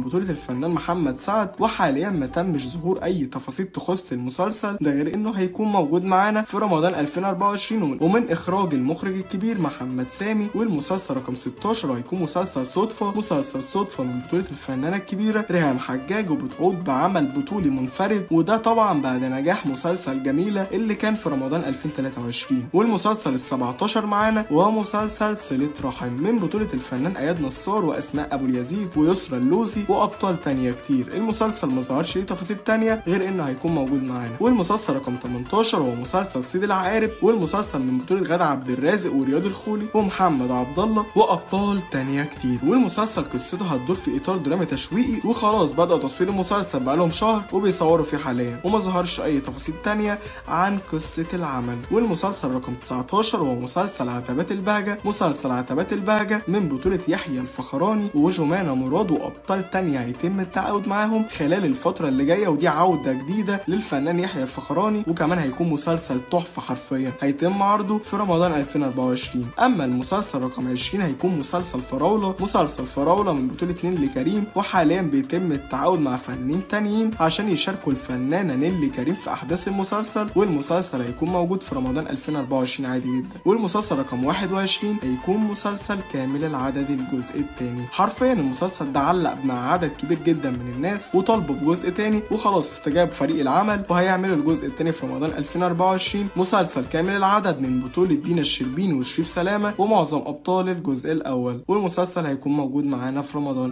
بطولة الفنان محمد سعد وحاليا ما تمش ظهور اي تفاصيل تخص المسلسل ده غير انه هيكون موجود معانا في رمضان 2024 ومن, ومن اخراج المخرج الكبير محمد سامي والمسلسل رقم 16 هيكون مسلسل صدفة مسلسل صدفة من بطولة الفنانة الكبيرة ريهام حجاج وبتعود بعمل بطولي منفرد وده طبعا بعد نجاح مسلسل جميلة اللي كان في رمضان 2023 والمسلسل ال 17 معانا وهو مسلسل صلة رحم من بطولة الفنان اياد نصار واسماء ابو اليزيد ويسرا اللوسي وابطال تانية كتير المسلسل ما ظهرش ليه تفاصيل تانية غير انه هيكون موجود معانا والمسلسل رقم 18 هو مسلسل سيد العقارب والمسلسل من بطولة غادة عبد الرازق ورياض الخولي ومحمد عبد الله وابطال تانية كتير والمسلسل قصته هتدور في اطار درامي تشويقي وخلاص بدأوا تصوير المسلسل بقالهم شهر وبيصوروا فيه حاليا وما ظهرش اي تفاصيل تانية عن قصة العمل والمسلسل رقم 19 هو مسلسل عتبات البهجة مسلسل عتبات البهجة من بطولة يحيى الفخراني وجمانة مراد وابطال تانية هيتم التعاقد معاهم خلال الفترة اللي جاية ودي عودة جديدة للفنان يحيى الفخراني وكمان هيكون مسلسل تحفة حرفيا هيتم عرضه في رمضان 2024 اما المسلسل رقم 20 هيكون مسلسل فراولة مسلسل فراولة من بطولة نيلي كريم وحاليا بيتم التعاقد مع فنانين تانيين عشان يشاركوا الفنانة نيلي كريم في احداث المسلسل والمسلسل هيكون موجود في رمضان 2024 عادي جدا والمسلسل رقم 21 هيكون مسلسل كامل العدد الجزء الثاني حرفيا المسلسل ده علق مع عدد كبير جدا من الناس وطالبوا بجزء تاني وخلاص استجاب فريق العمل وهيعملوا الجزء الثاني في رمضان 2024 مسلسل كامل العدد من بطولة دينا الشربيني وشريف سلامة ومعظم ابطال الجزء الاول والمسلسل هيكون موجود معانا في رمضان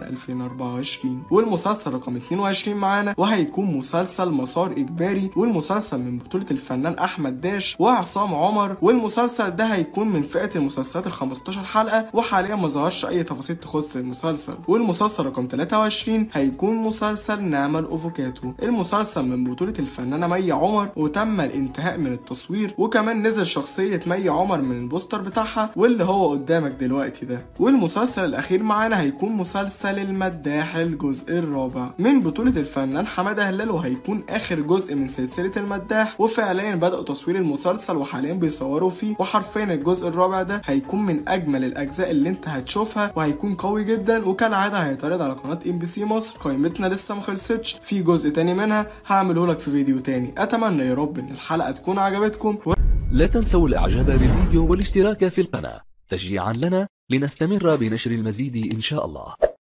2024 والمسلسل رقم 22 معانا وهيكون مسلسل مسار اجباري والمسلسل من بطولة الفنان احمد داش وعصام عمر والمسلسل ده هيكون من فئة المسلسلات ال 15 حلقة وحاليا ما ظهرش اي تفاصيل تخص المسلسل والمسلسل رقم 23 هيكون مسلسل نعمل اوفوكاتو المسلسل من بطولة الفنانة مي عمر وتم الانتهاء من التصوير وكمان نزل شخصية مي عمر من البوستر بتاعها واللي هو قدامك دلوقتي ده والمسلسل الاخير معانا هيكون مسلسل المداح الجزء الرابع من بطولة الفنان حمادة هلال وهيكون اخر جزء من سلسلة المداح وفعليا بدأوا تصوير المسلسل وحاليا بيصوروا فيه وحرفيا الجزء الرابع ده هيكون من اجمل الاجزاء اللي انت هتشوفها وهيكون قوي جدا وكالعادة هيتعرض على قناة ام بي سي مصر قائمتنا لسه ما خلصتش في جزء تاني منها هعمله لك في فيديو تاني اتمنى يا رب ان الحلقة تكون عجبتكم لا تنسوا الاعجاب بالفيديو والاشتراك في القناة تشجيعا لنا لنستمر بنشر المزيد ان شاء الله